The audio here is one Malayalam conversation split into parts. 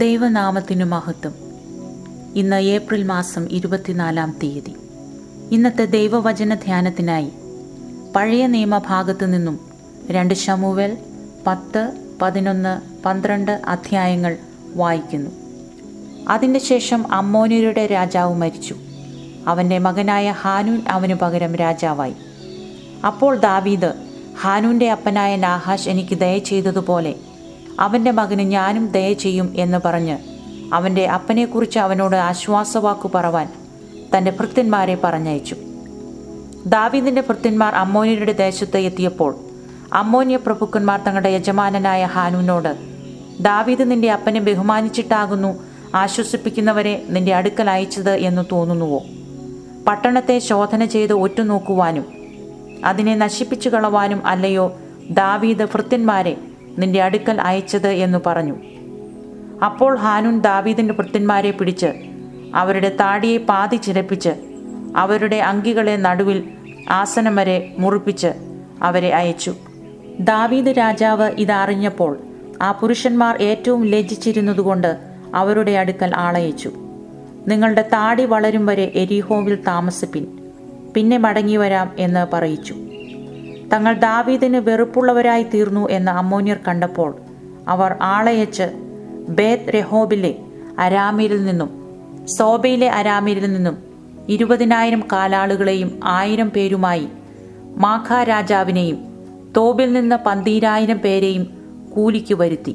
ദൈവനാമത്തിനു മഹത്വം ഇന്ന് ഏപ്രിൽ മാസം ഇരുപത്തിനാലാം തീയതി ഇന്നത്തെ ദൈവവചന ധ്യാനത്തിനായി പഴയ നിയമഭാഗത്തു നിന്നും രണ്ട് ശമുവേൽ പത്ത് പതിനൊന്ന് പന്ത്രണ്ട് അധ്യായങ്ങൾ വായിക്കുന്നു അതിൻ്റെ ശേഷം അമ്മോനിയരുടെ രാജാവ് മരിച്ചു അവൻ്റെ മകനായ ഹാനൂൻ അവനു പകരം രാജാവായി അപ്പോൾ ദാവീദ് ഹാനൂൻ്റെ അപ്പനായ നാഹാഷ് എനിക്ക് ദയ ചെയ്തതുപോലെ അവൻ്റെ മകന് ഞാനും ദയ ചെയ്യും എന്ന് പറഞ്ഞ് അവൻ്റെ അപ്പനെക്കുറിച്ച് അവനോട് ആശ്വാസവാക്കു പറവാൻ തൻ്റെ ഭൃത്യന്മാരെ പറഞ്ഞയച്ചു ദാവീദിൻ്റെ ഭൃത്യന്മാർ അമ്മോനിയരുടെ ദേശത്ത് എത്തിയപ്പോൾ അമ്മോനിയ പ്രഭുക്കന്മാർ തങ്ങളുടെ യജമാനനായ ഹാനൂനോട് ദാവീദ് നിന്റെ അപ്പനെ ബഹുമാനിച്ചിട്ടാകുന്നു ആശ്വസിപ്പിക്കുന്നവരെ നിന്റെ അടുക്കൽ അയച്ചത് എന്ന് തോന്നുന്നുവോ പട്ടണത്തെ ശോധന ചെയ്ത് ഒറ്റുനോക്കുവാനും അതിനെ നശിപ്പിച്ചു കളവാനും അല്ലയോ ദാവീദ് ഭൃത്യന്മാരെ നിന്റെ അടുക്കൽ അയച്ചത് എന്നു പറഞ്ഞു അപ്പോൾ ഹാനൂൻ ദാവീദിൻ്റെ ഭൃത്യന്മാരെ പിടിച്ച് അവരുടെ താടിയെ പാതി ചിരപ്പിച്ച് അവരുടെ അങ്കികളെ നടുവിൽ ആസനം വരെ മുറിപ്പിച്ച് അവരെ അയച്ചു ദാവീദ് രാജാവ് ഇതറിഞ്ഞപ്പോൾ ആ പുരുഷന്മാർ ഏറ്റവും ലജ്ജിച്ചിരുന്നതുകൊണ്ട് അവരുടെ അടുക്കൽ ആളയച്ചു നിങ്ങളുടെ താടി വളരും വരെ എരിഹോവിൽ താമസിപ്പിൻ പിന്നെ മടങ്ങി വരാം എന്ന് പറയിച്ചു തങ്ങൾ ദാവീദിന് വെറുപ്പുള്ളവരായി തീർന്നു എന്ന് അമ്മോന്യർ കണ്ടപ്പോൾ അവർ ആളയച്ച് ബേത് രഹോബിലെ അരാമിരിൽ നിന്നും സോബയിലെ അരാമിരിൽ നിന്നും ഇരുപതിനായിരം കാലാളുകളെയും ആയിരം പേരുമായി മാഖ രാജാവിനെയും തോബിൽ നിന്ന് പന്തീരായിരം പേരെയും കൂലിക്ക് വരുത്തി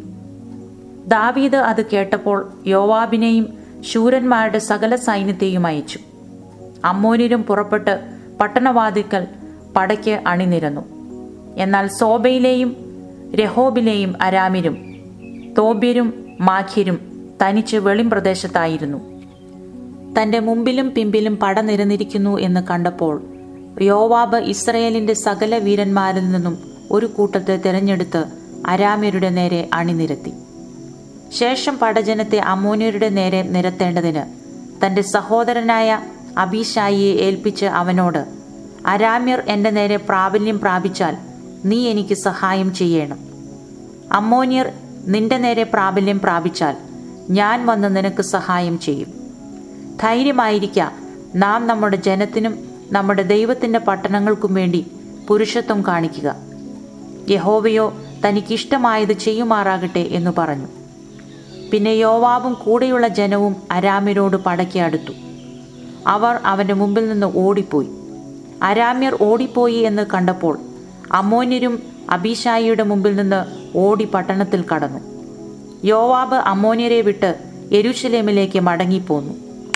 ദാവീദ് അത് കേട്ടപ്പോൾ യോവാബിനെയും ശൂരന്മാരുടെ സകല സൈന്യത്തെയും അയച്ചു അമ്മോനിരും പുറപ്പെട്ട് പട്ടണവാതിക്കൽ പടയ്ക്ക് അണിനിരന്നു എന്നാൽ സോബയിലെയും രഹോബിലെയും അരാമിരും തോബ്യരും മാഖ്യരും തനിച്ച് വെളിം പ്രദേശത്തായിരുന്നു തന്റെ മുമ്പിലും പിമ്പിലും പട നിരന്നിരിക്കുന്നു എന്ന് കണ്ടപ്പോൾ യോവാബ് ഇസ്രയേലിന്റെ സകല വീരന്മാരിൽ നിന്നും ഒരു കൂട്ടത്തെ തിരഞ്ഞെടുത്ത് അരാമ്യരുടെ നേരെ അണിനിരത്തി ശേഷം പടജനത്തെ അമ്മോന്യരുടെ നേരെ നിരത്തേണ്ടതിന് തന്റെ സഹോദരനായ അബീഷായിയെ ഏൽപ്പിച്ച് അവനോട് അരാമ്യർ എൻ്റെ നേരെ പ്രാബല്യം പ്രാപിച്ചാൽ നീ എനിക്ക് സഹായം ചെയ്യണം അമ്മോന്യർ നിന്റെ നേരെ പ്രാബല്യം പ്രാപിച്ചാൽ ഞാൻ വന്ന് നിനക്ക് സഹായം ചെയ്യും ധൈര്യമായിരിക്ക നാം നമ്മുടെ ജനത്തിനും നമ്മുടെ ദൈവത്തിൻ്റെ പട്ടണങ്ങൾക്കും വേണ്ടി പുരുഷത്വം കാണിക്കുക യഹോവയോ തനിക്കിഷ്ടമായത് ചെയ്യുമാറാകട്ടെ എന്നു പറഞ്ഞു പിന്നെ യോവാബും കൂടെയുള്ള ജനവും അരാമ്യരോട് പടക്കി അടുത്തു അവർ അവൻ്റെ മുമ്പിൽ നിന്ന് ഓടിപ്പോയി അരാമ്യർ ഓടിപ്പോയി എന്ന് കണ്ടപ്പോൾ അമ്മോന്യരും അബീഷായിയുടെ മുമ്പിൽ നിന്ന് ഓടി പട്ടണത്തിൽ കടന്നു യോവാബ് അമ്മോന്യരെ വിട്ട് യെരുഷലേമിലേക്ക് മടങ്ങിപ്പോന്നു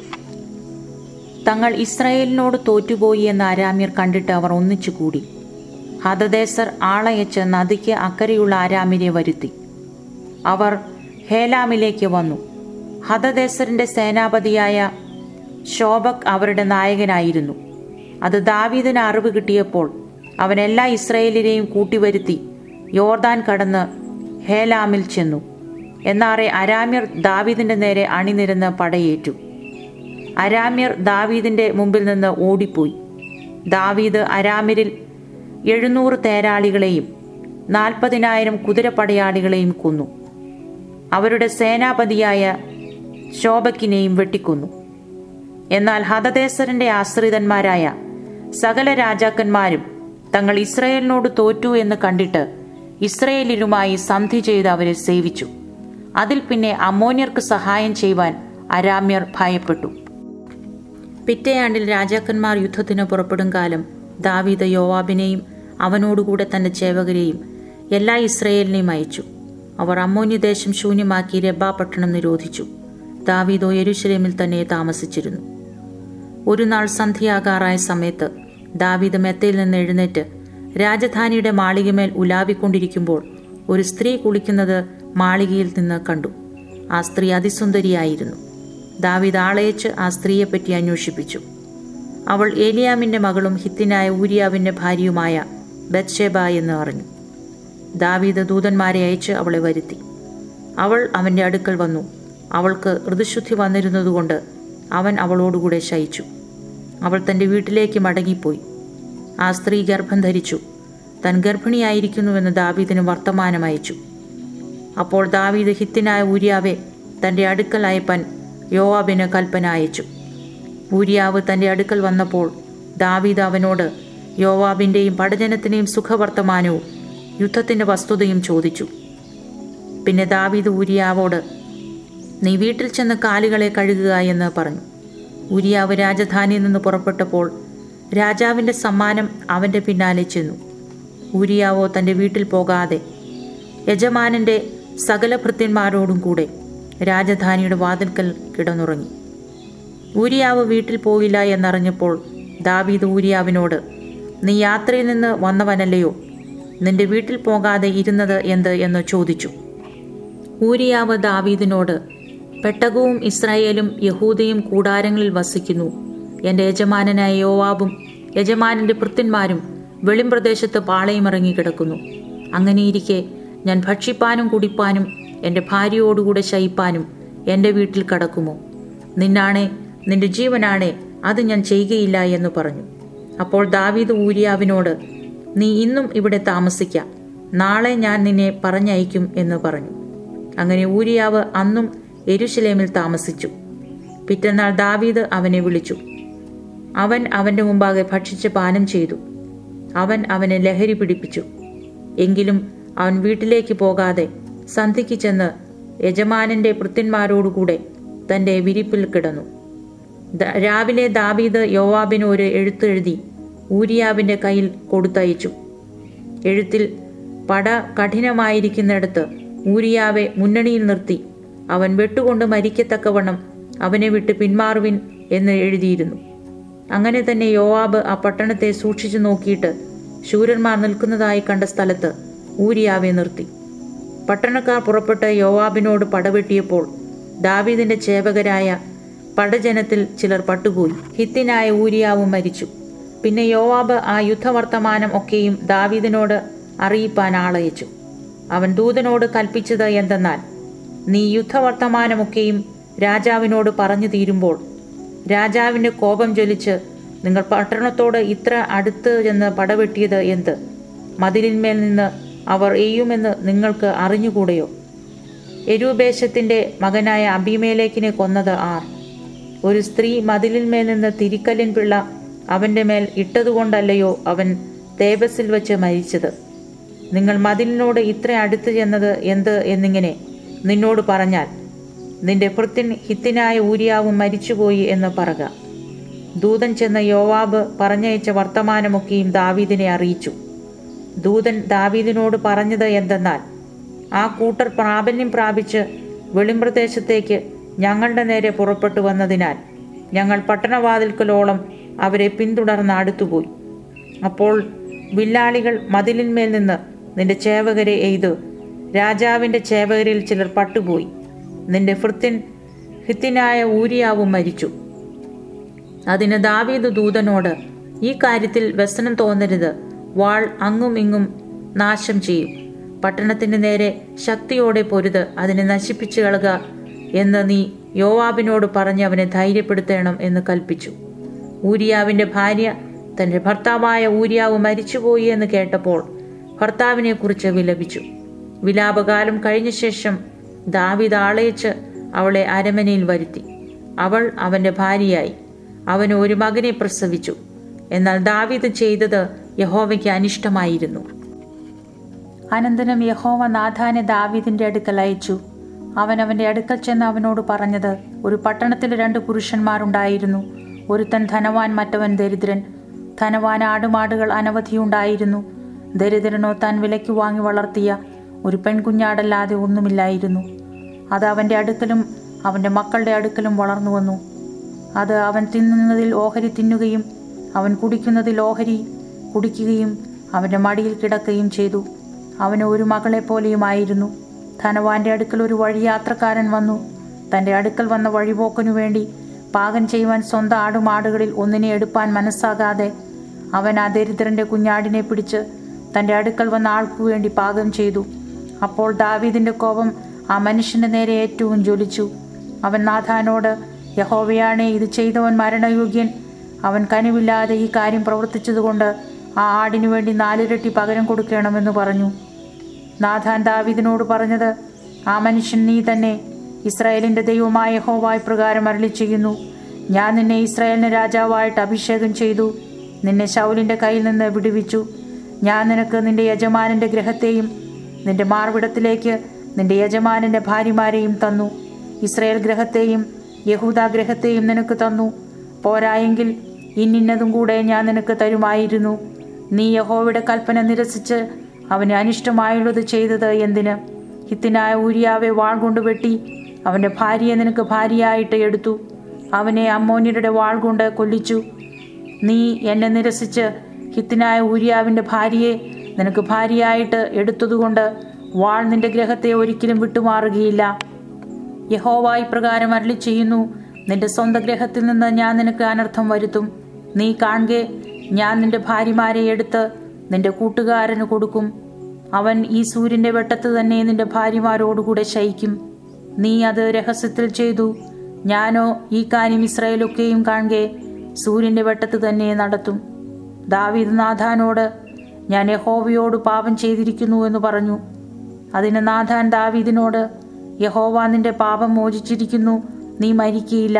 തങ്ങൾ ഇസ്രായേലിനോട് തോറ്റുപോയി എന്ന് അരാമ്യർ കണ്ടിട്ട് അവർ ഒന്നിച്ചുകൂടി ഹതദേശർ ആളയച്ച് നദിക്ക് അക്കരെയുള്ള ആരാമിനെ വരുത്തി അവർ ഹേലാമിലേക്ക് വന്നു ഹതദേശറിന്റെ സേനാപതിയായ ശോഭക് അവരുടെ നായകനായിരുന്നു അത് ദാവീദിന് അറിവ് കിട്ടിയപ്പോൾ അവൻ എല്ലാ ഇസ്രയേലിനെയും കൂട്ടിവരുത്തി യോർദാൻ കടന്ന് ഹേലാമിൽ ചെന്നു എന്നാറെ അരാമ്യർ ദാവീദിന്റെ നേരെ അണിനിരന്ന് പടയേറ്റു അരാമ്യർ ദാവീദിന്റെ മുമ്പിൽ നിന്ന് ഓടിപ്പോയി ദാവീദ് അരാമ്യരിൽ എഴുന്നൂറ് തേരാളികളെയും നാൽപ്പതിനായിരം കുതിരപ്പടയാളികളെയും കൊന്നു അവരുടെ സേനാപതിയായ ശോഭക്കിനെയും വെട്ടിക്കൊന്നു എന്നാൽ ഹതദേശരന്റെ ആശ്രിതന്മാരായ സകല രാജാക്കന്മാരും തങ്ങൾ ഇസ്രയേലിനോട് തോറ്റു എന്ന് കണ്ടിട്ട് ഇസ്രയേലിലുമായി സന്ധി ചെയ്ത് അവരെ സേവിച്ചു അതിൽ പിന്നെ അമ്മോന്യർക്ക് സഹായം ചെയ്യുവാൻ അരാമ്യർ ഭയപ്പെട്ടു പിറ്റേയാണ്ടിൽ രാജാക്കന്മാർ യുദ്ധത്തിന് പുറപ്പെടും കാലം ദാവീദ് യോവാബിനെയും അവനോടുകൂടെ തന്റെ ചേവകരെയും എല്ലാ ഇസ്രയേലിനെയും അയച്ചു അവർ അമ്മോന്യ ദേശം ശൂന്യമാക്കി രബാ പട്ടണം നിരോധിച്ചു ദാവീദോ യെരുശലേമിൽ തന്നെ താമസിച്ചിരുന്നു ഒരു നാൾ സന്ധ്യയാകാറായ സമയത്ത് ദാവീദ് മെത്തയിൽ നിന്ന് എഴുന്നേറ്റ് രാജധാനിയുടെ മാളികമേൽ ഉലാവിക്കൊണ്ടിരിക്കുമ്പോൾ ഒരു സ്ത്രീ കുളിക്കുന്നത് മാളികയിൽ നിന്ന് കണ്ടു ആ സ്ത്രീ അതിസുന്ദരിയായിരുന്നു ദാവീദ് ആളയച്ച് ആ സ്ത്രീയെപ്പറ്റി അന്വേഷിപ്പിച്ചു അവൾ ഏലിയാമിന്റെ മകളും ഹിത്തിനായ ഊരിയാവിന്റെ ഭാര്യയുമായ ബത്ഷേബ എന്ന് അറിഞ്ഞു ദാവീദ് ദൂതന്മാരെ അയച്ച് അവളെ വരുത്തി അവൾ അവന്റെ അടുക്കൽ വന്നു അവൾക്ക് ഋതുശുദ്ധി വന്നിരുന്നതുകൊണ്ട് അവൻ അവളോടുകൂടെ ശയിച്ചു അവൾ തൻ്റെ വീട്ടിലേക്ക് മടങ്ങിപ്പോയി ആ സ്ത്രീ ഗർഭം ധരിച്ചു താൻ ഗർഭിണിയായിരിക്കുന്നുവെന്ന് ദാവീദിന് വർത്തമാനം അയച്ചു അപ്പോൾ ദാവീദ് ഹിത്തിനായ ഊര്യാവെ തൻ്റെ അടുക്കൽ അയപ്പാൻ യോവാബിന് കൽപ്പന അയച്ചു ഊരിയാവ് തൻ്റെ അടുക്കൽ വന്നപ്പോൾ ദാവീദ് അവനോട് യോവാബിൻ്റെയും പടജനത്തിൻ്റെയും സുഖവർത്തമാനവും യുദ്ധത്തിൻ്റെ വസ്തുതയും ചോദിച്ചു പിന്നെ ദാവീദ് ഊരിയാവോട് നീ വീട്ടിൽ ചെന്ന് കാലുകളെ കഴുകുക എന്ന് പറഞ്ഞു ഊരിയാവ് രാജധാനിയിൽ നിന്ന് പുറപ്പെട്ടപ്പോൾ രാജാവിൻ്റെ സമ്മാനം അവൻ്റെ പിന്നാലെ ചെന്നു ഊരിയാവോ തൻ്റെ വീട്ടിൽ പോകാതെ യജമാനൻ്റെ സകല ഭൃത്യന്മാരോടും കൂടെ രാജധാനിയുടെ വാതിൽക്കൽ കിടന്നുറങ്ങി ഊരിയാവ് വീട്ടിൽ പോയില്ല എന്നറിഞ്ഞപ്പോൾ ദാവീദ് ഊരിയാവിനോട് നീ യാത്രയിൽ നിന്ന് വന്നവനല്ലയോ നിന്റെ വീട്ടിൽ പോകാതെ ഇരുന്നത് എന്ത് എന്ന് ചോദിച്ചു ഊരിയാവ് ദാവീദിനോട് പെട്ടകവും ഇസ്രായേലും യഹൂദയും കൂടാരങ്ങളിൽ വസിക്കുന്നു എൻ്റെ യജമാനനായ യോവാബും യജമാനൻ്റെ ഭൃത്യന്മാരും വെളിംപ്രദേശത്ത് പാളയമിറങ്ങി കിടക്കുന്നു അങ്ങനെയിരിക്കെ ഞാൻ ഭക്ഷിപ്പാനും കുടിപ്പാനും എൻ്റെ ഭാര്യയോടുകൂടെ ശയിപ്പാനും എൻ്റെ വീട്ടിൽ കടക്കുമോ നിന്നാണേ നിന്റെ ജീവനാണേ അത് ഞാൻ ചെയ്യുകയില്ല എന്ന് പറഞ്ഞു അപ്പോൾ ദാവീദ് ഊരിയാവിനോട് നീ ഇന്നും ഇവിടെ താമസിക്കാം നാളെ ഞാൻ നിന്നെ പറഞ്ഞയക്കും എന്ന് പറഞ്ഞു അങ്ങനെ ഊരിയാവ് അന്നും എരുശലേമിൽ താമസിച്ചു പിറ്റന്നാൾ ദാവീദ് അവനെ വിളിച്ചു അവൻ അവൻ്റെ മുമ്പാകെ ഭക്ഷിച്ച് പാനം ചെയ്തു അവൻ അവനെ ലഹരി പിടിപ്പിച്ചു എങ്കിലും അവൻ വീട്ടിലേക്ക് പോകാതെ സന്ധിക്ക് ചെന്ന് യജമാനന്റെ ഭൃത്യന്മാരോടുകൂടെ തൻ്റെ വിരിപ്പിൽ കിടന്നു ദ- രാവിലെ ദാവീദ് യോവാബിന് ഒരു എഴുത്തെഴുതി ഊരിയാവിൻ്റെ കയ്യിൽ കൊടുത്തയച്ചു എഴുത്തിൽ പട കഠിനമായിരിക്കുന്നിടത്ത് ഊരിയാവെ മുന്നണിയിൽ നിർത്തി അവൻ വെട്ടുകൊണ്ട് മരിക്കത്തക്കവണ്ണം അവനെ വിട്ട് പിന്മാറുവിൻ എന്ന് എഴുതിയിരുന്നു അങ്ങനെ തന്നെ യോവാബ് ആ പട്ടണത്തെ സൂക്ഷിച്ചു നോക്കിയിട്ട് ശൂരന്മാർ നിൽക്കുന്നതായി കണ്ട സ്ഥലത്ത് ഊരിയാവെ നിർത്തി പട്ടണക്കാർ പുറപ്പെട്ട് യോവാബിനോട് പടവെട്ടിയപ്പോൾ ദാവീദിന്റെ ചേവകരായ പടജനത്തിൽ ചിലർ പട്ടുപോയി ഹിത്തിനായ ഊരിയാവും മരിച്ചു പിന്നെ യോവാബ് ആ യുദ്ധവർത്തമാനം ഒക്കെയും ദാവീദിനോട് അറിയിപ്പാൻ ആളയച്ചു അവൻ ദൂതനോട് കൽപ്പിച്ചത് എന്തെന്നാൽ നീ യുദ്ധവർത്തമാനമൊക്കെയും രാജാവിനോട് പറഞ്ഞു തീരുമ്പോൾ രാജാവിൻ്റെ കോപം ജ്വലിച്ച് നിങ്ങൾ പട്ടണത്തോട് ഇത്ര അടുത്ത് ചെന്ന് പടവെട്ടിയത് എന്ത് മതിലിന്മേൽ നിന്ന് അവർ എയ്യുമെന്ന് നിങ്ങൾക്ക് അറിഞ്ഞുകൂടെയോ എരൂപേശത്തിൻ്റെ മകനായ അബിമേലേക്കിനെ കൊന്നത് ആർ ഒരു സ്ത്രീ മതിലിന്മേൽ നിന്ന് തിരിക്കല്ലിൻ പിള്ള അവൻ്റെ മേൽ ഇട്ടതുകൊണ്ടല്ലയോ അവൻ തേബസിൽ വെച്ച് മരിച്ചത് നിങ്ങൾ മതിലിനോട് ഇത്ര അടുത്ത് ചെന്നത് എന്ത് എന്നിങ്ങനെ നിന്നോട് പറഞ്ഞാൽ നിന്റെ ഭൃത്യൻ ഹിത്തിനായ ഊരിയാവും മരിച്ചുപോയി എന്ന് പറക ദൂതൻ ചെന്ന യോവാബ് പറഞ്ഞയച്ച വർത്തമാനമൊക്കെയും ദാവീദിനെ അറിയിച്ചു ദൂതൻ ദാവീദിനോട് പറഞ്ഞത് എന്തെന്നാൽ ആ കൂട്ടർ പ്രാബല്യം പ്രാപിച്ച് വെളിമ്പ്രദേശത്തേക്ക് ഞങ്ങളുടെ നേരെ പുറപ്പെട്ടു വന്നതിനാൽ ഞങ്ങൾ പട്ടണവാതിൽക്കലോളം അവരെ പിന്തുടർന്ന് അടുത്തുപോയി അപ്പോൾ വില്ലാളികൾ മതിലിന്മേൽ നിന്ന് നിന്റെ ചേവകരെ എയ്ത് രാജാവിൻ്റെ ചേവകരിൽ ചിലർ പട്ടുപോയി നിന്റെ ഭൃത്യൻ ഹിത്തിനായ ഊരിയാവും മരിച്ചു അതിന് ദാവീദ് ദൂതനോട് ഈ കാര്യത്തിൽ വ്യസനം തോന്നരുത് വാൾ അങ്ങും ഇങ്ങും നാശം ചെയ്യും പട്ടണത്തിന് നേരെ ശക്തിയോടെ പൊരുത് അതിനെ നശിപ്പിച്ചു കളക എന്ന് നീ യോവാബിനോട് പറഞ്ഞ് അവനെ ധൈര്യപ്പെടുത്തണം എന്ന് കൽപ്പിച്ചു ഊരിയാവിൻ്റെ ഭാര്യ തൻ്റെ ഭർത്താവായ ഊരിയാവ് മരിച്ചുപോയി എന്ന് കേട്ടപ്പോൾ ഭർത്താവിനെക്കുറിച്ച് വിലപിച്ചു വിലാപകാലം കഴിഞ്ഞ ശേഷം ദാവീദ് ആളയച്ച് അവളെ അരമനയിൽ വരുത്തി അവൾ അവൻ്റെ ഭാര്യയായി അവന് ഒരു മകനെ പ്രസവിച്ചു എന്നാൽ ദാവീദ് ചെയ്തത് യഹോവയ്ക്ക് അനിഷ്ടമായിരുന്നു അനന്തരം യഹോവ നാഥാനെ ദാവീദിന്റെ അടുക്കൽ അയച്ചു അവൻ അവന്റെ അടുക്കൽ ചെന്ന് അവനോട് പറഞ്ഞത് ഒരു പട്ടണത്തിൽ രണ്ട് പുരുഷന്മാരുണ്ടായിരുന്നു ഒരുത്തൻ ധനവാൻ മറ്റവൻ ദരിദ്രൻ ധനവാൻ ആടുമാടുകൾ അനവധിയുണ്ടായിരുന്നു ദരിദ്രനോ താൻ വിലയ്ക്ക് വാങ്ങി വളർത്തിയ ഒരു പെൺകുഞ്ഞാടല്ലാതെ ഒന്നുമില്ലായിരുന്നു അത് അവന്റെ അടുക്കലും അവന്റെ മക്കളുടെ അടുക്കലും വളർന്നു വന്നു അത് അവൻ തിന്നുന്നതിൽ ഓഹരി തിന്നുകയും അവൻ കുടിക്കുന്നതിൽ ഓഹരി കുടിക്കുകയും അവൻ്റെ മടിയിൽ കിടക്കുകയും ചെയ്തു അവന് ഒരു മകളെ പോലെയുമായിരുന്നു ധനവാന്റെ അടുക്കൽ ഒരു വഴിയാത്രക്കാരൻ വന്നു തൻ്റെ അടുക്കൽ വന്ന വഴിപോക്കനു വേണ്ടി പാകം ചെയ്യുവാൻ സ്വന്തം ആടുമാടുകളിൽ ഒന്നിനെ എടുപ്പാൻ മനസ്സാകാതെ അവൻ ആ ദരിദ്രന്റെ കുഞ്ഞാടിനെ പിടിച്ച് തൻ്റെ അടുക്കൽ വന്ന ആൾക്കു വേണ്ടി പാകം ചെയ്തു അപ്പോൾ ദാവീദിന്റെ കോപം ആ മനുഷ്യന്റെ നേരെ ഏറ്റവും ജ്വലിച്ചു അവൻ നാഥാനോട് യഹോവയാണേ ഇത് ചെയ്തവൻ മരണയോഗ്യൻ അവൻ കനിവില്ലാതെ ഈ കാര്യം പ്രവർത്തിച്ചതുകൊണ്ട് ആ ആടിനു വേണ്ടി നാലിരട്ടി പകരം കൊടുക്കണമെന്ന് പറഞ്ഞു നാഥാൻ ദാവീദിനോട് പറഞ്ഞത് ആ മനുഷ്യൻ നീ തന്നെ ഇസ്രായേലിന്റെ ദൈവമായ ഹോവായ് പ്രകാരം അരളി ചെയ്യുന്നു ഞാൻ നിന്നെ ഇസ്രായേലിന് രാജാവായിട്ട് അഭിഷേകം ചെയ്തു നിന്നെ ശൗലിന്റെ കയ്യിൽ നിന്ന് വിടുവിച്ചു ഞാൻ നിനക്ക് നിന്റെ യജമാനന്റെ ഗ്രഹത്തെയും നിന്റെ മാർവിടത്തിലേക്ക് നിന്റെ യജമാനന്റെ ഭാര്യമാരെയും തന്നു ഇസ്രായേൽ ഗ്രഹത്തെയും യഹൂദ ഗ്രഹത്തെയും നിനക്ക് തന്നു പോരായെങ്കിൽ ഇന്നിന്നതും കൂടെ ഞാൻ നിനക്ക് തരുമായിരുന്നു നീ യഹോവയുടെ കൽപ്പന നിരസിച്ച് അവന് അനിഷ്ടമായുള്ളത് ചെയ്തത് എന്തിന് ഹിത്തിനായ ഊരിയാവെ വാൾ കൊണ്ട് വെട്ടി അവൻ്റെ ഭാര്യയെ നിനക്ക് ഭാര്യയായിട്ട് എടുത്തു അവനെ അമ്മോന്യരുടെ വാൾ കൊണ്ട് കൊല്ലിച്ചു നീ എന്നെ നിരസിച്ച് ഹിത്തിനായ ഊരിയാവിൻ്റെ ഭാര്യയെ നിനക്ക് ഭാര്യയായിട്ട് എടുത്തതുകൊണ്ട് വാൾ നിന്റെ ഗ്രഹത്തെ ഒരിക്കലും വിട്ടുമാറുകയില്ല യഹോവ ഇപ്രകാരം അരളി ചെയ്യുന്നു നിന്റെ സ്വന്തം ഗ്രഹത്തിൽ നിന്ന് ഞാൻ നിനക്ക് അനർത്ഥം വരുത്തും നീ കാണുകെ ഞാൻ നിന്റെ ഭാര്യമാരെ എടുത്ത് നിന്റെ കൂട്ടുകാരന് കൊടുക്കും അവൻ ഈ സൂര്യന്റെ വെട്ടത്ത് തന്നെ നിന്റെ ഭാര്യമാരോടുകൂടെ ശയിക്കും നീ അത് രഹസ്യത്തിൽ ചെയ്തു ഞാനോ ഈ കാര്യം ഇസ്രായേലൊക്കെയും കാണുകെ സൂര്യന്റെ വെട്ടത്ത് തന്നെ നടത്തും ദാവീദ് നാഥാനോട് ഞാൻ യഹോവയോട് പാപം ചെയ്തിരിക്കുന്നു എന്ന് പറഞ്ഞു അതിന് നാഥാൻ ദാവീദിനോട് യഹോവ നിന്റെ പാപം മോചിച്ചിരിക്കുന്നു നീ മരിക്കയില്ല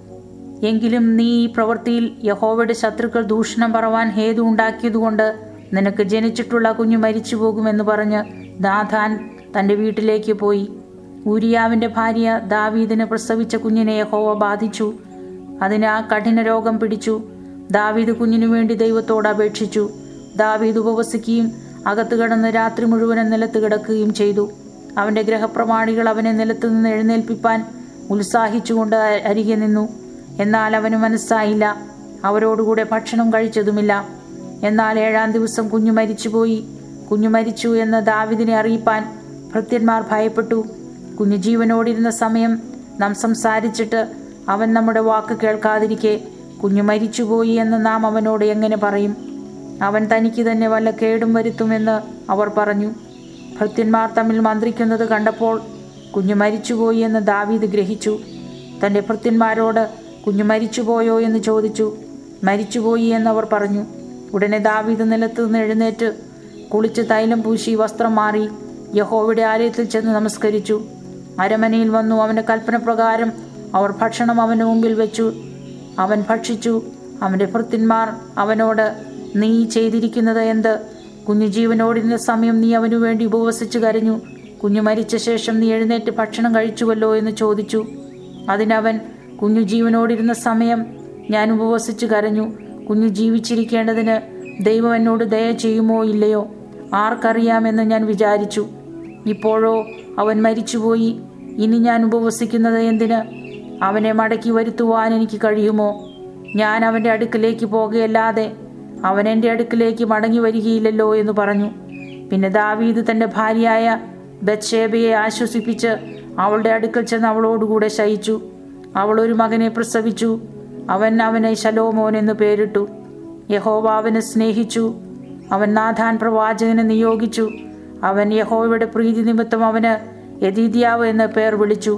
എങ്കിലും നീ ഈ പ്രവൃത്തിയിൽ യഹോവയുടെ ശത്രുക്കൾ ദൂഷണം പറവാൻ ഹേതു ഉണ്ടാക്കിയതുകൊണ്ട് നിനക്ക് ജനിച്ചിട്ടുള്ള കുഞ്ഞു മരിച്ചു പോകുമെന്ന് പറഞ്ഞ് നാഥാൻ തൻ്റെ വീട്ടിലേക്ക് പോയി ഊരിയാവിൻ്റെ ഭാര്യ ദാവീദിന് പ്രസവിച്ച കുഞ്ഞിനെ യഹോവ ബാധിച്ചു അതിന് ആ കഠിന രോഗം പിടിച്ചു ദാവീദ് കുഞ്ഞിനു വേണ്ടി ദൈവത്തോട് അപേക്ഷിച്ചു ദാവീദ് ഉപവസിക്കുകയും അകത്ത് കിടന്ന് രാത്രി മുഴുവനും നിലത്ത് കിടക്കുകയും ചെയ്തു അവൻ്റെ ഗ്രഹപ്രമാണികൾ അവനെ നിലത്ത് നിന്ന് എഴുന്നേൽപ്പിപ്പാൻ ഉത്സാഹിച്ചുകൊണ്ട് അരികെ നിന്നു എന്നാൽ അവന് മനസ്സായില്ല അവരോടുകൂടെ ഭക്ഷണം കഴിച്ചതുമില്ല എന്നാൽ ഏഴാം ദിവസം കുഞ്ഞു മരിച്ചുപോയി കുഞ്ഞു മരിച്ചു എന്ന് ദാവിദിനെ അറിയിപ്പാൻ ഭൃത്യന്മാർ ഭയപ്പെട്ടു കുഞ്ഞു ജീവനോടിരുന്ന സമയം നാം സംസാരിച്ചിട്ട് അവൻ നമ്മുടെ വാക്ക് കേൾക്കാതിരിക്കെ കുഞ്ഞു മരിച്ചുപോയി എന്ന് നാം അവനോട് എങ്ങനെ പറയും അവൻ തനിക്ക് തന്നെ വല്ല കേടും വരുത്തുമെന്ന് അവർ പറഞ്ഞു ഭൃത്യന്മാർ തമ്മിൽ മന്ത്രിക്കുന്നത് കണ്ടപ്പോൾ കുഞ്ഞു മരിച്ചുപോയി എന്ന് ദാവീദ് ഗ്രഹിച്ചു തൻ്റെ ഭൃത്യന്മാരോട് കുഞ്ഞു മരിച്ചുപോയോ എന്ന് ചോദിച്ചു മരിച്ചുപോയി എന്നവർ പറഞ്ഞു ഉടനെ ദാവീദ് നിലത്ത് നിന്ന് എഴുന്നേറ്റ് കുളിച്ച് തൈലം പൂശി വസ്ത്രം മാറി യഹോവയുടെ ആലയത്തിൽ ചെന്ന് നമസ്കരിച്ചു അരമനയിൽ വന്നു അവൻ്റെ കൽപ്പനപ്രകാരം അവർ ഭക്ഷണം അവന് മുമ്പിൽ വെച്ചു അവൻ ഭക്ഷിച്ചു അവൻ്റെ ഭൃത്യന്മാർ അവനോട് നീ ചെയ്തിരിക്കുന്നത് എന്ത് കുഞ്ഞു ജീവനോടിരുന്ന സമയം നീ അവനു വേണ്ടി ഉപവസിച്ചു കരഞ്ഞു കുഞ്ഞു മരിച്ച ശേഷം നീ എഴുന്നേറ്റ് ഭക്ഷണം കഴിച്ചുവല്ലോ എന്ന് ചോദിച്ചു അതിനവൻ കുഞ്ഞു ജീവനോടിരുന്ന സമയം ഞാൻ ഉപവസിച്ചു കരഞ്ഞു കുഞ്ഞു ജീവിച്ചിരിക്കേണ്ടതിന് ദൈവം എന്നോട് ദയ ചെയ്യുമോ ഇല്ലയോ ആർക്കറിയാമെന്ന് ഞാൻ വിചാരിച്ചു ഇപ്പോഴോ അവൻ മരിച്ചുപോയി ഇനി ഞാൻ ഉപവസിക്കുന്നത് എന്തിന് അവനെ മടക്കി വരുത്തുവാൻ എനിക്ക് കഴിയുമോ ഞാൻ അവൻ്റെ അടുക്കിലേക്ക് പോകുകയല്ലാതെ അവൻ എൻ്റെ അടുക്കിലേക്ക് മടങ്ങി വരികയില്ലല്ലോ എന്ന് പറഞ്ഞു പിന്നെ ദാവീദ് തൻ്റെ ഭാര്യയായ ബത്ഷേബയെ ആശ്വസിപ്പിച്ച് അവളുടെ അടുക്കൽ ചെന്ന് അവളോടുകൂടെ ശയിച്ചു അവൾ ഒരു മകനെ പ്രസവിച്ചു അവൻ അവനെ ശലോമോൻ എന്ന് പേരിട്ടു യഹോവ അവനെ സ്നേഹിച്ചു അവൻ നാഥാൻ പ്രവാചകനെ നിയോഗിച്ചു അവൻ യഹോവയുടെ പ്രീതി നിമിത്തം അവന് യദീദിയാവ് എന്ന് പേർ വിളിച്ചു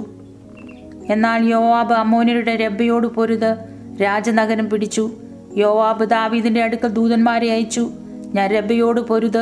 എന്നാൽ യോവാബ് അമ്മോനരുടെ രബ്ബയോട് പൊരുത് രാജനഗരം പിടിച്ചു യോവാബ് ദാവീദിന്റെ അടുക്കൽ ദൂതന്മാരെ അയച്ചു ഞാൻ രബ്ബയോട് പൊരുത്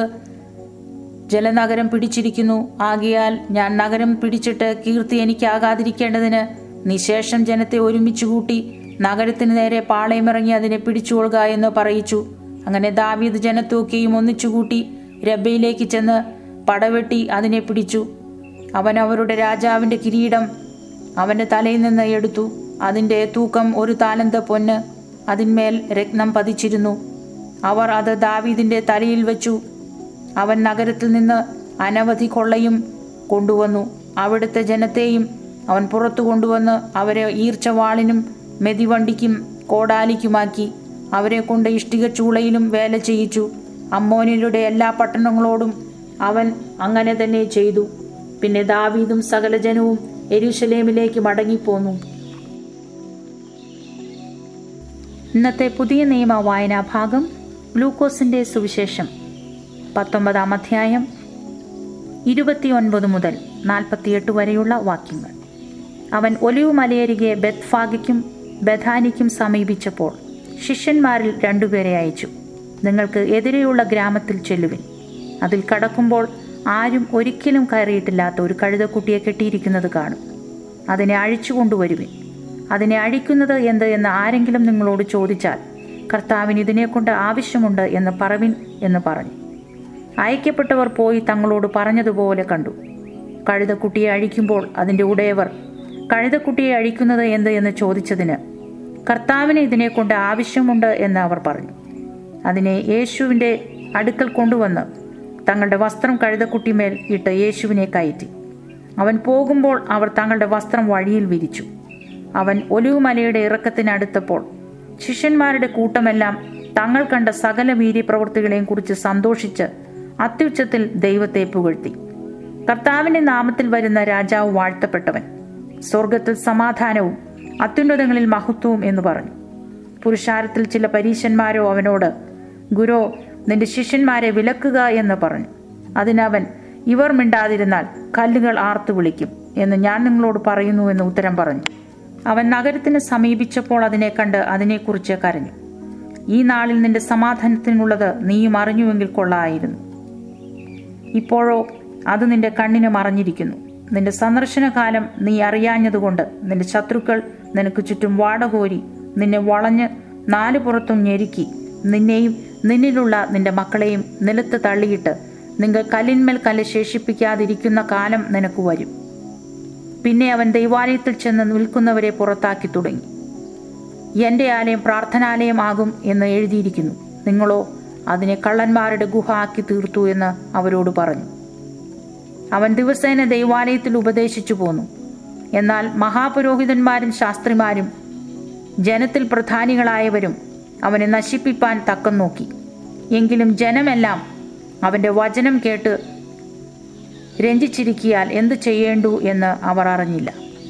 ജലനഗരം പിടിച്ചിരിക്കുന്നു ആകിയാൽ ഞാൻ നഗരം പിടിച്ചിട്ട് കീർത്തി എനിക്കാകാതിരിക്കേണ്ടതിന് നിശേഷം ജനത്തെ ഒരുമിച്ച് കൂട്ടി നഗരത്തിന് നേരെ പാളയമിറങ്ങി അതിനെ പിടിച്ചുകൊള്ളുക എന്ന് പറയിച്ചു അങ്ങനെ ദാവീദ് ജനത്തൊക്കെയും ഒന്നിച്ചുകൂട്ടി രബ്ബയിലേക്ക് ചെന്ന് പടവെട്ടി അതിനെ പിടിച്ചു അവൻ അവരുടെ രാജാവിൻ്റെ കിരീടം അവൻ്റെ തലയിൽ നിന്ന് എടുത്തു അതിൻ്റെ തൂക്കം ഒരു താലന്ത് പൊന്ന് അതിന്മേൽ രത്നം പതിച്ചിരുന്നു അവർ അത് ദാവീദിൻ്റെ തലയിൽ വെച്ചു അവൻ നഗരത്തിൽ നിന്ന് അനവധി കൊള്ളയും കൊണ്ടുവന്നു അവിടുത്തെ ജനത്തെയും അവൻ പുറത്തു കൊണ്ടുവന്ന് അവരെ ഈർച്ചവാളിനും മെതിവണ്ടിക്കും കോടാലിക്കുമാക്കി അവരെ കൊണ്ട് ഇഷ്ടിക ചൂളയിലും വേല ചെയ്യിച്ചു അമ്മോനിയുടെ എല്ലാ പട്ടണങ്ങളോടും അവൻ അങ്ങനെ തന്നെ ചെയ്തു പിന്നെ ദാവീദും സകല ജനവും എരുശലേമിലേക്ക് മടങ്ങിപ്പോന്നു ഇന്നത്തെ പുതിയ നിയമ വായനാ ഭാഗം ഗ്ലൂക്കോസിന്റെ സുവിശേഷം പത്തൊമ്പതാം അധ്യായം ഇരുപത്തിയൊൻപത് മുതൽ നാൽപ്പത്തിയെട്ട് വരെയുള്ള വാക്യങ്ങൾ അവൻ ഒലിവ് മലയരികെ ബെത്ഫാഗയ്ക്കും ബഥാനിക്കും സമീപിച്ചപ്പോൾ ശിഷ്യന്മാരിൽ രണ്ടുപേരെ അയച്ചു നിങ്ങൾക്ക് എതിരെയുള്ള ഗ്രാമത്തിൽ ചെല്ലുവിൻ അതിൽ കടക്കുമ്പോൾ ആരും ഒരിക്കലും കയറിയിട്ടില്ലാത്ത ഒരു കഴുതക്കുട്ടിയെ കെട്ടിയിരിക്കുന്നത് കാണും അതിനെ അഴിച്ചു കൊണ്ടുവരുവിൻ അതിനെ അഴിക്കുന്നത് എന്ത് എന്ന് ആരെങ്കിലും നിങ്ങളോട് ചോദിച്ചാൽ കർത്താവിന് ഇതിനെക്കൊണ്ട് ആവശ്യമുണ്ട് എന്ന് പറവിൻ എന്ന് പറഞ്ഞു അയക്കപ്പെട്ടവർ പോയി തങ്ങളോട് പറഞ്ഞതുപോലെ കണ്ടു കഴുതക്കുട്ടിയെ അഴിക്കുമ്പോൾ അതിൻ്റെ ഉടയവർ കഴുതക്കുട്ടിയെ അഴിക്കുന്നത് എന്ത് എന്ന് ചോദിച്ചതിന് കർത്താവിന് ഇതിനെക്കൊണ്ട് ആവശ്യമുണ്ട് എന്ന് അവർ പറഞ്ഞു അതിനെ യേശുവിൻ്റെ അടുക്കൽ കൊണ്ടുവന്ന് തങ്ങളുടെ വസ്ത്രം കഴുതക്കുട്ടിമേൽ ഇട്ട് യേശുവിനെ കയറ്റി അവൻ പോകുമ്പോൾ അവർ തങ്ങളുടെ വസ്ത്രം വഴിയിൽ വിരിച്ചു അവൻ ഒലിവുമലയുടെ ഇറക്കത്തിനടുത്തപ്പോൾ ശിഷ്യന്മാരുടെ കൂട്ടമെല്ലാം തങ്ങൾ കണ്ട സകല വീര്യപ്രവൃത്തികളെയും കുറിച്ച് സന്തോഷിച്ച് അത്യുച്ചത്തിൽ ദൈവത്തെ പുകഴ്ത്തി കർത്താവിന്റെ നാമത്തിൽ വരുന്ന രാജാവ് വാഴ്ത്തപ്പെട്ടവൻ സ്വർഗത്തിൽ സമാധാനവും അത്യുന്നതങ്ങളിൽ മഹത്വവും എന്ന് പറഞ്ഞു പുരുഷാരത്തിൽ ചില പരീശന്മാരോ അവനോട് ഗുരോ നിന്റെ ശിഷ്യന്മാരെ വിലക്കുക എന്ന് പറഞ്ഞു അതിനവൻ ഇവർ മിണ്ടാതിരുന്നാൽ കല്ലുകൾ ആർത്തു വിളിക്കും എന്ന് ഞാൻ നിങ്ങളോട് പറയുന്നു എന്ന് ഉത്തരം പറഞ്ഞു അവൻ നഗരത്തിന് സമീപിച്ചപ്പോൾ അതിനെ കണ്ട് അതിനെക്കുറിച്ച് കരഞ്ഞു ഈ നാളിൽ നിന്റെ സമാധാനത്തിനുള്ളത് നീയും അറിഞ്ഞുവെങ്കിൽ കൊള്ളായിരുന്നു ഇപ്പോഴോ അത് നിന്റെ കണ്ണിന് മറഞ്ഞിരിക്കുന്നു നിന്റെ സന്ദർശനകാലം നീ അറിയാഞ്ഞതുകൊണ്ട് നിന്റെ ശത്രുക്കൾ നിനക്ക് ചുറ്റും വാടകോരി നിന്നെ വളഞ്ഞ് നാലു പുറത്തും ഞെരുക്കി നിന്നെയും നിന്നിലുള്ള നിന്റെ മക്കളെയും നിലത്ത് തള്ളിയിട്ട് നിങ്ങൾ കല്ലിന്മേൽ കല്ല് ശേഷിപ്പിക്കാതിരിക്കുന്ന കാലം നിനക്ക് വരും പിന്നെ അവൻ ദൈവാലയത്തിൽ ചെന്ന് നിൽക്കുന്നവരെ പുറത്താക്കി തുടങ്ങി എന്റെ ആലയം പ്രാർത്ഥനാലയം ആകും എന്ന് എഴുതിയിരിക്കുന്നു നിങ്ങളോ അതിനെ കള്ളന്മാരുടെ ഗുഹ ആക്കി തീർത്തു എന്ന് അവരോട് പറഞ്ഞു അവൻ ദിവസേന ദൈവാലയത്തിൽ ഉപദേശിച്ചു പോന്നു എന്നാൽ മഹാപുരോഹിതന്മാരും ശാസ്ത്രിമാരും ജനത്തിൽ പ്രധാനികളായവരും അവനെ നശിപ്പിപ്പാൻ തക്കം നോക്കി എങ്കിലും ജനമെല്ലാം അവന്റെ വചനം കേട്ട് രഞ്ജിച്ചിരിക്കിയാൽ എന്തു ചെയ്യേണ്ടു എന്ന് അവർ അറിഞ്ഞില്ല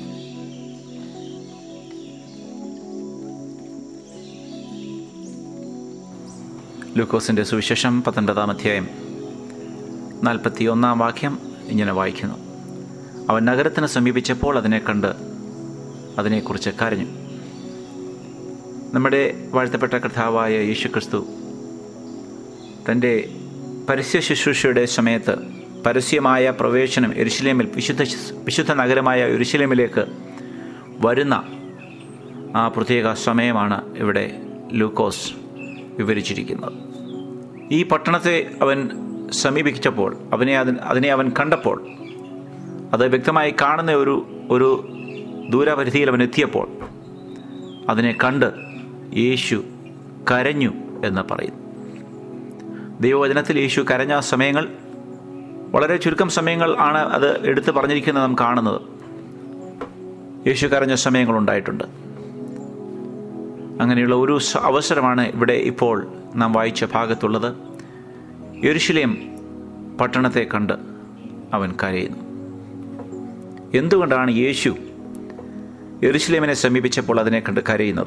ലൂക്കോസിൻ്റെ സുവിശേഷം പത്തൊൻപതാം അധ്യായം നാൽപ്പത്തി ഒന്നാം വാക്യം ഇങ്ങനെ വായിക്കുന്നു അവൻ നഗരത്തിന് സമീപിച്ചപ്പോൾ അതിനെ കണ്ട് അതിനെക്കുറിച്ച് കരഞ്ഞു നമ്മുടെ വാഴ്ത്തപ്പെട്ട കർത്താവായ യേശുക്രിസ്തു തൻ്റെ പരസ്യ ശുശ്രൂഷയുടെ സമയത്ത് പരസ്യമായ പ്രവേശനം എരുശലേമിൽ വിശുദ്ധ വിശുദ്ധ നഗരമായ എരുശലേമിലേക്ക് വരുന്ന ആ പ്രത്യേക സമയമാണ് ഇവിടെ ലൂക്കോസ് വിവരിച്ചിരിക്കുന്നത് ഈ പട്ടണത്തെ അവൻ സമീപിച്ചപ്പോൾ അവനെ അതിന് അതിനെ അവൻ കണ്ടപ്പോൾ അത് വ്യക്തമായി കാണുന്ന ഒരു ഒരു ദൂരപരിധിയിൽ അവൻ എത്തിയപ്പോൾ അതിനെ കണ്ട് യേശു കരഞ്ഞു എന്ന് പറയുന്നു ദൈവവചനത്തിൽ യേശു കരഞ്ഞ സമയങ്ങൾ വളരെ ചുരുക്കം സമയങ്ങൾ ആണ് അത് എടുത്തു പറഞ്ഞിരിക്കുന്നത് നാം കാണുന്നത് യേശു കരഞ്ഞ സമയങ്ങൾ ഉണ്ടായിട്ടുണ്ട് അങ്ങനെയുള്ള ഒരു അവസരമാണ് ഇവിടെ ഇപ്പോൾ നാം വായിച്ച ഭാഗത്തുള്ളത് യെരുഷലേം പട്ടണത്തെ കണ്ട് അവൻ കരയുന്നു എന്തുകൊണ്ടാണ് യേശു യെരുഷലേമിനെ സമീപിച്ചപ്പോൾ അതിനെ കണ്ട് കരയുന്നത്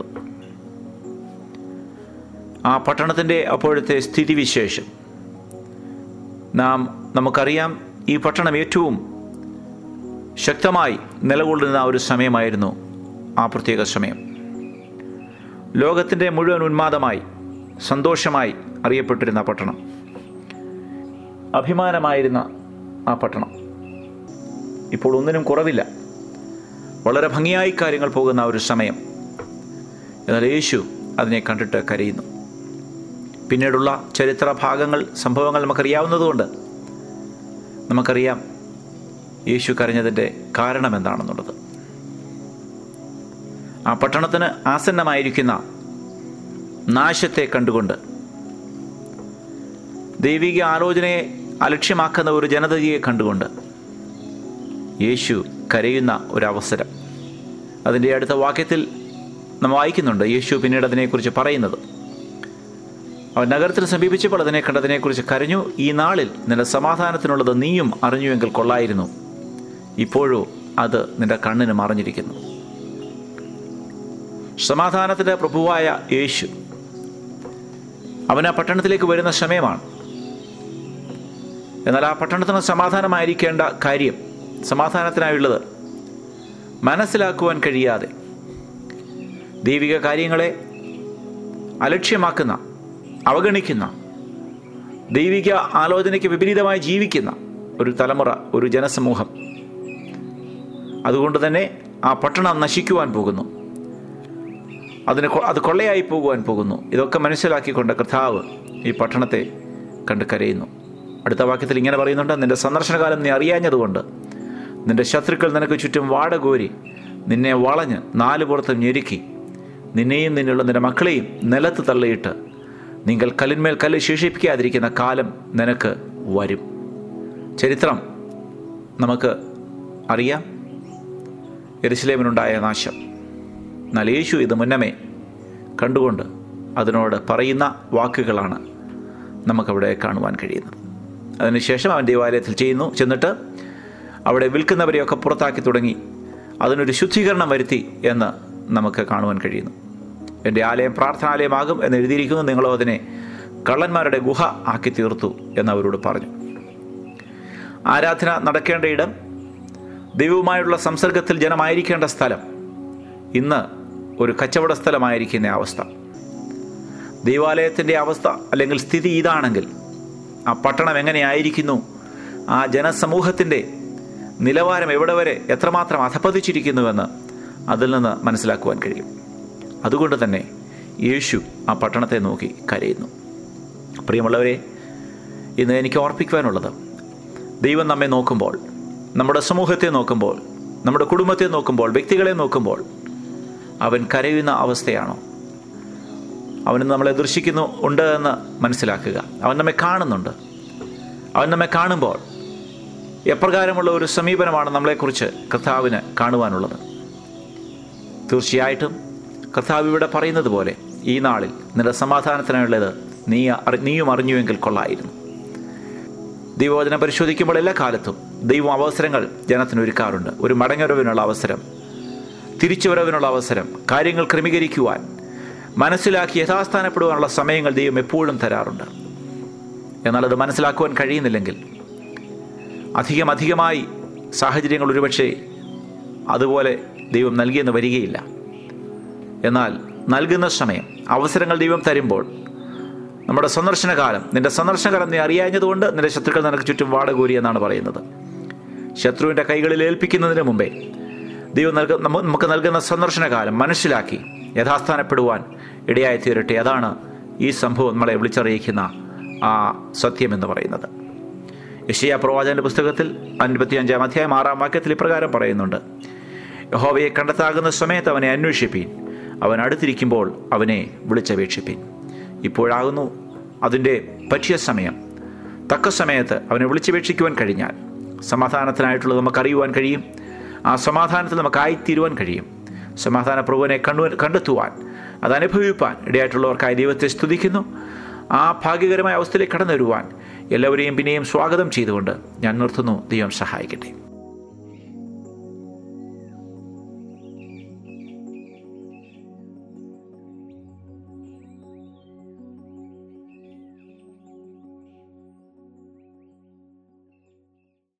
ആ പട്ടണത്തിൻ്റെ അപ്പോഴത്തെ സ്ഥിതിവിശേഷം നാം നമുക്കറിയാം ഈ പട്ടണം ഏറ്റവും ശക്തമായി നിലകൊള്ളുന്ന ഒരു സമയമായിരുന്നു ആ പ്രത്യേക സമയം ലോകത്തിൻ്റെ മുഴുവൻ ഉന്മാദമായി സന്തോഷമായി അറിയപ്പെട്ടിരുന്ന പട്ടണം അഭിമാനമായിരുന്ന ആ പട്ടണം ഇപ്പോൾ ഒന്നിനും കുറവില്ല വളരെ ഭംഗിയായി കാര്യങ്ങൾ പോകുന്ന ഒരു സമയം എന്നാൽ യേശു അതിനെ കണ്ടിട്ട് കരയുന്നു പിന്നീടുള്ള ചരിത്ര ഭാഗങ്ങൾ സംഭവങ്ങൾ നമുക്കറിയാവുന്നതുകൊണ്ട് നമുക്കറിയാം യേശു കരഞ്ഞതിൻ്റെ കാരണം എന്താണെന്നുള്ളത് ആ പട്ടണത്തിന് ആസന്നമായിരിക്കുന്ന നാശത്തെ കണ്ടുകൊണ്ട് ദൈവിക ആലോചനയെ അലക്ഷ്യമാക്കുന്ന ഒരു ജനതയെ കണ്ടുകൊണ്ട് യേശു കരയുന്ന ഒരവസരം അതിൻ്റെ അടുത്ത വാക്യത്തിൽ നാം വായിക്കുന്നുണ്ട് യേശു പിന്നീട് അതിനെക്കുറിച്ച് പറയുന്നത് അവൻ നഗരത്തിൽ സമീപിച്ചപ്പോൾ അതിനെ കണ്ടതിനെക്കുറിച്ച് കരഞ്ഞു ഈ നാളിൽ നിന്റെ സമാധാനത്തിനുള്ളത് നീയും അറിഞ്ഞുവെങ്കിൽ കൊള്ളായിരുന്നു ഇപ്പോഴോ അത് നിന്റെ കണ്ണിന് മറഞ്ഞിരിക്കുന്നു സമാധാനത്തിൻ്റെ പ്രഭുവായ യേശു അവൻ ആ പട്ടണത്തിലേക്ക് വരുന്ന സമയമാണ് എന്നാൽ ആ പട്ടണത്തിന് സമാധാനമായിരിക്കേണ്ട കാര്യം സമാധാനത്തിനായുള്ളത് മനസ്സിലാക്കുവാൻ കഴിയാതെ ദൈവിക കാര്യങ്ങളെ അലക്ഷ്യമാക്കുന്ന അവഗണിക്കുന്ന ദൈവിക ആലോചനയ്ക്ക് വിപരീതമായി ജീവിക്കുന്ന ഒരു തലമുറ ഒരു ജനസമൂഹം അതുകൊണ്ട് തന്നെ ആ പട്ടണം നശിക്കുവാൻ പോകുന്നു അതിന് കൊ- അത് കൊള്ളയായി പോകുവാൻ പോകുന്നു ഇതൊക്കെ മനസ്സിലാക്കിക്കൊണ്ട് കർത്താവ് ഈ പട്ടണത്തെ കണ്ട് കരയുന്നു അടുത്ത വാക്യത്തിൽ ഇങ്ങനെ പറയുന്നുണ്ട് നിന്റെ സന്ദർശനകാലം നീ അറിയാഞ്ഞതുകൊണ്ട് നിന്റെ ശത്രുക്കൾ നിനക്ക് ചുറ്റും വാടകോരി നിന്നെ വളഞ്ഞ് നാല് പുറത്തും ഞെരുക്കി നിന്നെയും നിന്നുള്ള നിന്റെ മക്കളെയും നിലത്ത് തള്ളിയിട്ട് നിങ്ങൾ കല്ലിന്മേൽ കല്ല് ശേഷിപ്പിക്കാതിരിക്കുന്ന കാലം നിനക്ക് വരും ചരിത്രം നമുക്ക് അറിയാം എരുസലേമിനുണ്ടായ നാശം എന്നാൽ യേശു ഇത് മുന്നമേ കണ്ടുകൊണ്ട് അതിനോട് പറയുന്ന വാക്കുകളാണ് നമുക്കവിടെ കാണുവാൻ കഴിയുന്നത് അതിനുശേഷം അവൻ ദേവാലയത്തിൽ ചെയ്യുന്നു ചെന്നിട്ട് അവിടെ വിൽക്കുന്നവരെയൊക്കെ പുറത്താക്കി തുടങ്ങി അതിനൊരു ശുദ്ധീകരണം വരുത്തി എന്ന് നമുക്ക് കാണുവാൻ കഴിയുന്നു എൻ്റെ ആലയം പ്രാർത്ഥനാലയമാകും എന്ന് എഴുതിയിരിക്കുന്നു നിങ്ങളോ അതിനെ കള്ളന്മാരുടെ ഗുഹ ആക്കി തീർത്തു എന്ന് അവരോട് പറഞ്ഞു ആരാധന നടക്കേണ്ട ഇടം ദൈവവുമായുള്ള സംസർഗത്തിൽ ജനമായിരിക്കേണ്ട സ്ഥലം ഇന്ന് ഒരു കച്ചവട സ്ഥലമായിരിക്കുന്ന അവസ്ഥ ദൈവാലയത്തിൻ്റെ അവസ്ഥ അല്ലെങ്കിൽ സ്ഥിതി ഇതാണെങ്കിൽ ആ പട്ടണം എങ്ങനെയായിരിക്കുന്നു ആ ജനസമൂഹത്തിൻ്റെ നിലവാരം എവിടെ വരെ എത്രമാത്രം അധപ്പതിച്ചിരിക്കുന്നുവെന്ന് അതിൽ നിന്ന് മനസ്സിലാക്കുവാൻ കഴിയും അതുകൊണ്ട് തന്നെ യേശു ആ പട്ടണത്തെ നോക്കി കരയുന്നു പ്രിയമുള്ളവരെ ഇന്ന് എനിക്ക് ഓർപ്പിക്കുവാനുള്ളത് ദൈവം നമ്മെ നോക്കുമ്പോൾ നമ്മുടെ സമൂഹത്തെ നോക്കുമ്പോൾ നമ്മുടെ കുടുംബത്തെ നോക്കുമ്പോൾ വ്യക്തികളെ നോക്കുമ്പോൾ അവൻ കരയുന്ന അവസ്ഥയാണോ അവൻ നമ്മളെ ദർശിക്കുന്നു ഉണ്ട് എന്ന് മനസ്സിലാക്കുക അവൻ നമ്മെ കാണുന്നുണ്ട് അവൻ നമ്മെ കാണുമ്പോൾ എപ്രകാരമുള്ള ഒരു സമീപനമാണ് നമ്മളെക്കുറിച്ച് കർത്താവിന് കാണുവാനുള്ളത് തീർച്ചയായിട്ടും കർത്താവ് ഇവിടെ പറയുന്നത് പോലെ ഈ നാളിൽ നിന്റെ സമാധാനത്തിനുള്ളത് നീ അറി- നീയും അറിഞ്ഞുവെങ്കിൽ കൊള്ളായിരുന്നു ദൈവവചനം പരിശോധിക്കുമ്പോൾ എല്ലാ കാലത്തും ദൈവം അവസരങ്ങൾ ജനത്തിന് ഒരുക്കാറുണ്ട് ഒരു മടങ്ങുവരവിനുള്ള അവസരം തിരിച്ചുവരവിനുള്ള അവസരം കാര്യങ്ങൾ ക്രമീകരിക്കുവാൻ മനസ്സിലാക്കി യഥാസ്ഥാനപ്പെടുവാനുള്ള സമയങ്ങൾ ദൈവം എപ്പോഴും തരാറുണ്ട് എന്നാൽ അത് മനസ്സിലാക്കുവാൻ കഴിയുന്നില്ലെങ്കിൽ അധികം അധികമായി സാഹചര്യങ്ങൾ ഒരുപക്ഷെ അതുപോലെ ദൈവം നൽകിയെന്ന് വരികയില്ല എന്നാൽ നൽകുന്ന സമയം അവസരങ്ങൾ ദൈവം തരുമ്പോൾ നമ്മുടെ സന്ദർശനകാലം നിന്റെ സന്ദർശനകാലം നീ അറിയാഞ്ഞതുകൊണ്ട് നിന്റെ ശത്രുക്കൾ നിനക്ക് ചുറ്റും വാടകൂരി എന്നാണ് പറയുന്നത് ശത്രുവിൻ്റെ കൈകളിൽ ഏൽപ്പിക്കുന്നതിന് മുമ്പേ ദൈവം നൽക നമ്മ- നമുക്ക് നൽകുന്ന സന്ദർശനകാലം മനസ്സിലാക്കി യഥാസ്ഥാനപ്പെടുവാൻ ഇടയായി തീരട്ടെ അതാണ് ഈ സംഭവം നമ്മളെ വിളിച്ചറിയിക്കുന്ന ആ സത്യം എന്ന് പറയുന്നത് യശയ പ്രവാചകന്റെ പുസ്തകത്തിൽ അൻപത്തിയഞ്ചാം അധ്യായം ആറാം വാക്യത്തിൽ ഇപ്രകാരം പറയുന്നുണ്ട് യഹോവയെ കണ്ടെത്താകുന്ന സമയത്ത് അവനെ അന്വേഷിപ്പീൻ അവൻ അടുത്തിരിക്കുമ്പോൾ അവനെ വിളിച്ചപേക്ഷിപ്പീൻ ഇപ്പോഴാകുന്നു അതിൻ്റെ പറ്റിയ സമയം തക്ക സമയത്ത് അവനെ വിളിച്ചപേക്ഷിക്കുവാൻ കഴിഞ്ഞാൽ സമാധാനത്തിനായിട്ടുള്ളത് നമുക്ക് അറിയുവാൻ കഴിയും ആ സമാധാനത്തിൽ നമുക്ക് ആയിത്തീരുവാൻ കഴിയും സമാധാന പ്രഭുവിനെ കണ്ടു കണ്ടെത്തുവാൻ അത് അനുഭവിപ്പാൻ ഇടയായിട്ടുള്ളവർക്കായി ദൈവത്തെ സ്തുതിക്കുന്നു ആ ഭാഗ്യകരമായ അവസ്ഥയിലേക്ക് കടന്നു വരുവാൻ എല്ലാവരെയും പിന്നെയും സ്വാഗതം ചെയ്തുകൊണ്ട് ഞാൻ നിർത്തുന്നു ദൈവം സഹായിക്കട്ടെ